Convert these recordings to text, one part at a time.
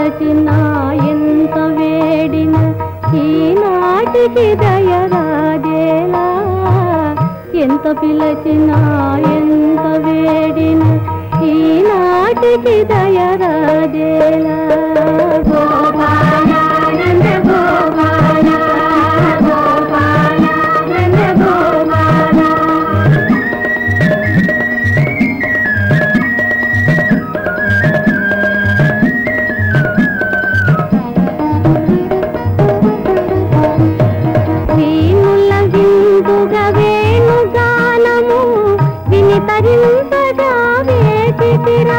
పిలచినా ఎంత వేడిన ఈనాటికి దయరాజేలా ఎంత పిలచినా ఎంత వేడిన ఈనాటికి దయరాజేలా గోపాల నంద గోపాల గోపాల నంద గోపాల వీణుల విందుగా వేణుగానము వినితరింపగా వేచితిరా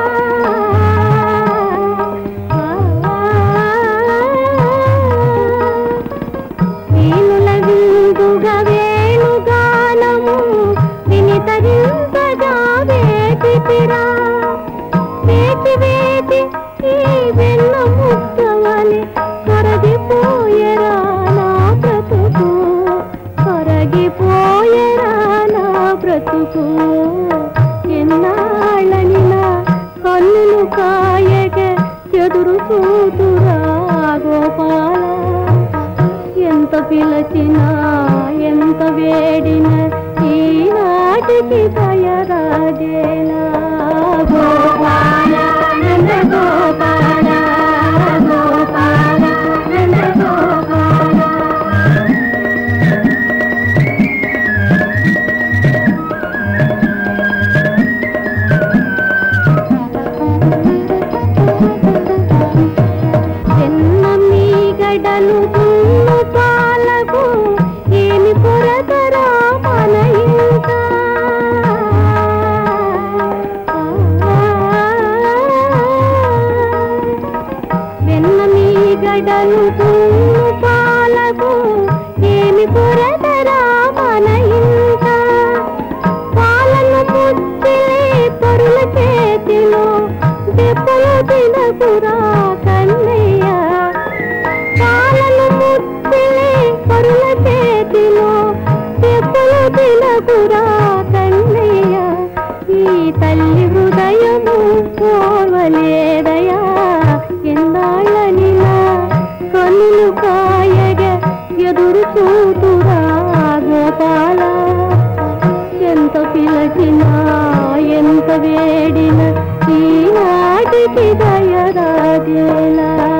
వీణుల విందుగా వేణుగానము వినితరింపగా వేచితిరా వేచి వేచి ఈ వెన్న ముద్దవలి కరగిపోయరా నా బ్రతుకు కరగిపోయరా నా బ్రతుకు ఎన్నాళ్ళని నా కన్నులు కాయగ ఎదురు చూతురా గోపాల ఎంత పిలచినా ఎంత వేడిన ఈనాటికి దయరాజేలా గోపాల నంద గోపాల గోపాల నంద గోపాల ఎన్న మీ గడలు దున్ను పాలకు ఏమి కొరతరా మన ఇంట వెన్న మీ గడలు దున్ను పాలకు ఏమి కొరతరా మన ఇంట పాలను పుచ్చిలే పరుల చేతిలో దెబ్బలు తినకురా కన్నయ్య పాలను ముచ్చిలే పరుల చేతిలో దెబ్బలు తినకురా కన్నయ్య ఈ తల్లి హృదయము ఓర్వలేదయా ఎన్నాళ్ళని నా కన్నులు కాయగ ఎదురు చూతురా గోపాల ఎంత పిలచినా ఎంత వేడిన ఈనాటికి దయరాజేలా